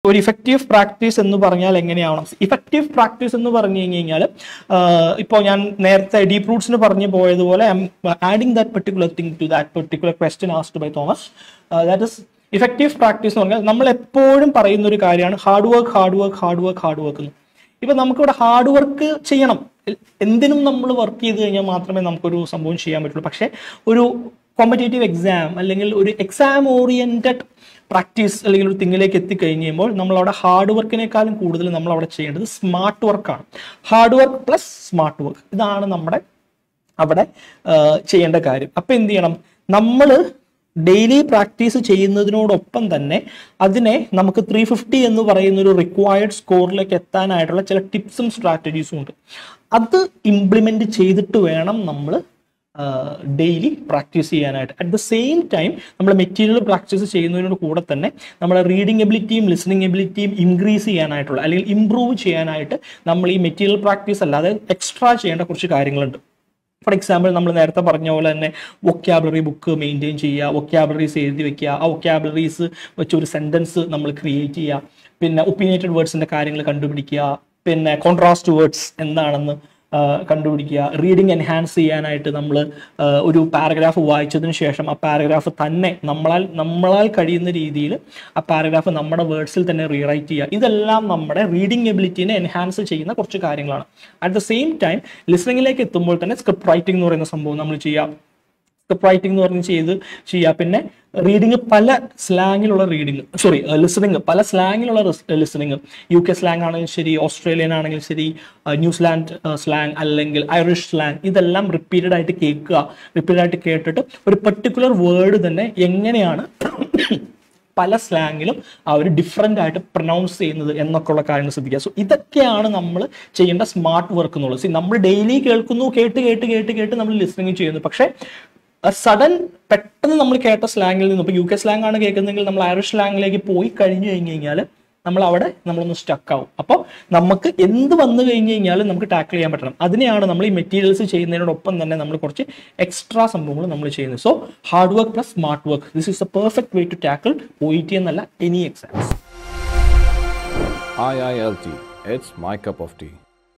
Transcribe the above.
ഒരു effective practice എന്ന് പറഞ്ഞാൽ എങ്ങനെയാവണം ഇഫക്റ്റീവ് പ്രാക്ടീസ് എന്ന് പറഞ്ഞു കഴിഞ്ഞ് കഴിഞ്ഞാൽ ഇപ്പോൾ ഞാൻ നേരത്തെ ഡീപ് റൂട്ട്സിന് പറഞ്ഞു പോയതുപോലെ adding that particular thing to that particular question asked by Thomas that is effective practice എന്ന് പറഞ്ഞാൽ നമ്മൾ എപ്പോഴും പറയുന്ന ഒരു കാര്യമാണ് hard work hard work hard work hard work എന്ന് ഇപ്പൊ നമുക്കിവിടെ ഹാർഡ് വർക്ക് ചെയ്യണം എന്തിനും നമ്മൾ വർക്ക് ചെയ്ത് കഴിഞ്ഞാൽ മാത്രമേ നമുക്കൊരു സംഭവം ചെയ്യാൻ പറ്റുള്ളൂ പക്ഷേ ഒരു കോമ്പറ്റേറ്റീവ് എക്സാം അല്ലെങ്കിൽ ഒരു എക്സാം ഓറിയന്റഡ് പ്രാക്ടീസ് അല്ലെങ്കിൽ ഒരു തിങ്ങിലേക്ക് എത്തിക്കഴിഞ്ഞ് കഴിയുമ്പോൾ നമ്മൾ അവിടെ ഹാർഡ് വർക്കിനേക്കാളും കൂടുതൽ നമ്മൾ അവിടെ ചെയ്യേണ്ടത് സ്മാർട്ട് വർക്കാണ് hard work plus smart work ഇതാണ് നമ്മുടെ അവിടെ ആ, ചെയ്യേണ്ട കാര്യം അപ്പൊ എന്ത് ചെയ്യണം നമ്മൾ ഡെയിലി പ്രാക്ടീസ് ചെയ്യുന്നതിനോടൊപ്പം തന്നെ അതിനെ നമുക്ക് ത്രീ ഫിഫ്റ്റി എന്ന് പറയുന്ന ഒരു റിക്വയർഡ് സ്കോറിലേക്ക് എത്താനായിട്ടുള്ള ചില ടിപ്സും സ്ട്രാറ്റജീസും ഉണ്ട് അത് ഇംപ്ലിമെന്റ് ചെയ്തിട്ട് വേണം നമ്മൾ ഡെയിലി പ്രാക്ടീസ് ചെയ്യാനായിട്ട് അറ്റ് ദ സെയിം ടൈം നമ്മൾ മെറ്റീരിയൽ പ്രാക്ടീസ് ചെയ്യുന്നതിനോട് കൂടെ തന്നെ നമ്മുടെ റീഡിംഗ് എബിലിറ്റിയും ലിസണിങ് എബിലിറ്റിയും ഇൻക്രീസ് ചെയ്യാനായിട്ടുള്ള അല്ലെങ്കിൽ ഇംപ്രൂവ് ചെയ്യാനായിട്ട് നമ്മൾ ഈ മെറ്റീരിയൽ പ്രാക്ടീസ് അല്ലാതെ എക്സ്ട്രാ ചെയ്യേണ്ട കുറച്ച് കാര്യങ്ങളുണ്ട് ഫോർ എക്സാമ്പിൾ നമ്മൾ നേരത്തെ പറഞ്ഞ പോലെ തന്നെ വൊക്കാബുലറി ബുക്ക് മെയിൻറ്റെയിൻ ചെയ്യുക വൊക്കാബുലറീസ് എഴുതി വെക്കുക ആ വൊക്കാബുലറീസ് വെച്ച് ഒരു സെൻറ്റൻസ് നമ്മൾ ക്രിയേറ്റ് ചെയ്യുക പിന്നെ ഒപ്പീനിയേറ്റഡ് വേർഡ്സിൻ്റെ കാര്യങ്ങൾ കണ്ടുപിടിക്കുക പിന്നെ കോൺട്രാസ്റ്റ് വേർഡ്സ് എന്താണെന്ന് ആ, കണ്ടുപിടിക്കുക റീഡിങ് എൻഹാൻസ് ചെയ്യാനായിട്ട് നമ്മൾ ഒരു പാരഗ്രാഫ് വായിച്ചതിന് ശേഷം ആ പാരഗ്രാഫ് തന്നെ നമ്മളാൽ നമ്മളാൽ കഴിയുന്ന രീതിയിൽ ആ പാരഗ്രാഫ് നമ്മുടെ വേർഡ്സിൽ തന്നെ റീറൈറ്റ് ചെയ്യുക ഇതെല്ലാം നമ്മുടെ റീഡിംഗ് എബിലിറ്റിനെ എൻഹാൻസ് ചെയ്യുന്ന കുറച്ച് കാര്യങ്ങളാണ് അറ്റ് ദ സെയിം ടൈം ലിസണിങ്ങിലേക്ക് എത്തുമ്പോൾ തന്നെ സ്ക്രിപ്റ്റ് റൈറ്റിംഗ് എന്ന് പറയുന്ന സംഭവം നമ്മൾ ചെയ്യുക സ്ക്രിപ്റ്റ് റൈറ്റിംഗ് എന്ന് പറഞ്ഞ് ചെയ്ത് ചെയ്യുക പിന്നെ റീഡിങ് പല സ്ലാങ്ങിലുള്ള റീഡിങ് സോറി ലിസണിങ് പല സ്ലാങ്ങിലുള്ള ലിസണിങ് യു കെ സ്ലാങ് ആണെങ്കിലും ശരി ഓസ്ട്രേലിയൻ ആണെങ്കിലും ശരി ആ, ന്യൂസിലാൻഡ് സ്ലാങ് അല്ലെങ്കിൽ ഐറിഷ് സ്ലാങ് ഇതെല്ലാം റിപ്പീറ്റഡ് ആയിട്ട് കേൾക്കുക റിപ്പീറ്റഡ് ആയിട്ട് കേട്ടിട്ട് ഒരു പെർട്ടിക്കുലർ വേർഡ് തന്നെ എങ്ങനെയാണ് പല സ്ലാങ്ങിലും അവർ ഡിഫറെൻ്റ് ആയിട്ട് പ്രൊനൗൺസ് ചെയ്യുന്നത് എന്നൊക്കെയുള്ള കാര്യങ്ങൾ ശ്രദ്ധിക്കുക സോ ഇതൊക്കെയാണ് നമ്മൾ ചെയ്യേണ്ട സ്മാർട്ട് വർക്ക് എന്നുള്ളത് സി നമ്മൾ ഡെയിലി കേൾക്കുന്നു കേട്ട് കേട്ട് കേട്ട് കേട്ട് നമ്മൾ ലിസണിങ് ചെയ്യുന്നു പക്ഷേ സഡൻ പെട്ടെന്ന് നമ്മൾ കേട്ട സ്ലാങ്ങിൽ നിന്ന് ഇപ്പോൾ യു കെ സ്ലാങ് ആണ് കേൾക്കുന്നതെങ്കിൽ നമ്മൾ ഐറിഷ് സ്ലാങ്ങിലേക്ക് പോയി കഴിഞ്ഞു കഴിഞ്ഞ് കഴിഞ്ഞാൽ നമ്മൾ അവിടെ നമ്മളൊന്ന് സ്റ്റക്ക് ആവും അപ്പോൾ നമുക്ക് എന്ത് വന്നു കഴിഞ്ഞ് കഴിഞ്ഞാലും നമുക്ക് ടാക്കിൾ ചെയ്യാൻ പറ്റണം അതിനെയാണ് നമ്മൾ ഈ മെറ്റീരിയൽസ് ചെയ്യുന്നതിനോടൊപ്പം തന്നെ നമ്മൾ കുറച്ച് എക്സ്ട്രാ സംഭവങ്ങൾ നമ്മൾ ചെയ്യുന്നത് so hard work plus smart work this is a perfect way to tackle O E T എന്നല്ല any exams IILT. It's my cup of tea.